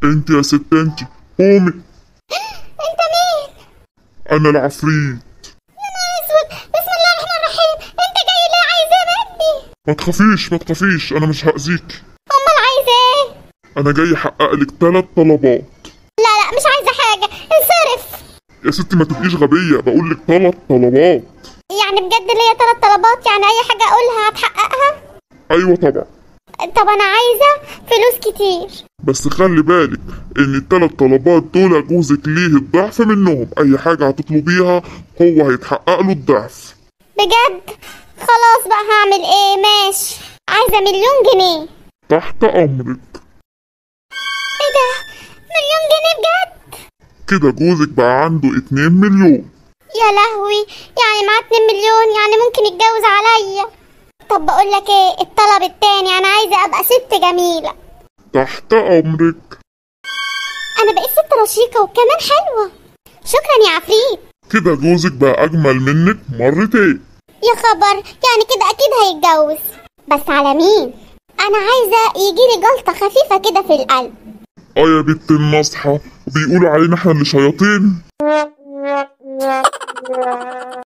انت يا ست انت قومي انت مين انا العفريت يا نهار اسود بسم الله الرحمن الرحيم انت جاي ليه عايز ايه مني ما تخافيش ما تخافيش انا مش هأذيك امال عايز ايه انا جاي احقق لك ثلاث طلبات لا لا مش عايزه حاجه انصرف يا ستي ما تبقيش غبية بقول لك ثلاث طلبات يعني بجد ليا ثلاث طلبات يعني اي حاجه اقولها هتحققها ايوه طبعا طب انا عايزه فلوس كتير بس خلي بالك ان الثلاث طلبات دول جوزك ليه الضعف منهم اي حاجة هتطلبيها هو هيتحقق له الضعف بجد خلاص بقى هعمل ايه ماشي عايزه مليون جنيه تحت امرك ايه ده مليون جنيه بجد كده جوزك بقى عنده 2 مليون يا لهوي يعني معاه 2 مليون يعني ممكن يتجوز عليا طب بقول لك ايه الطلب التاني انا عايزه ابقى ست جميله تحت امرك انا بقيت ست رشيقه وكمان حلوه شكرا يا عفريت كده جوزك بقى اجمل منك مرتين يا خبر يعني كده اكيد هيتجوز بس على مين انا عايزه يجيلي جلطه خفيفه كده في القلب اه يا بنت النصحى بيقولوا علينا احنا اللي شياطين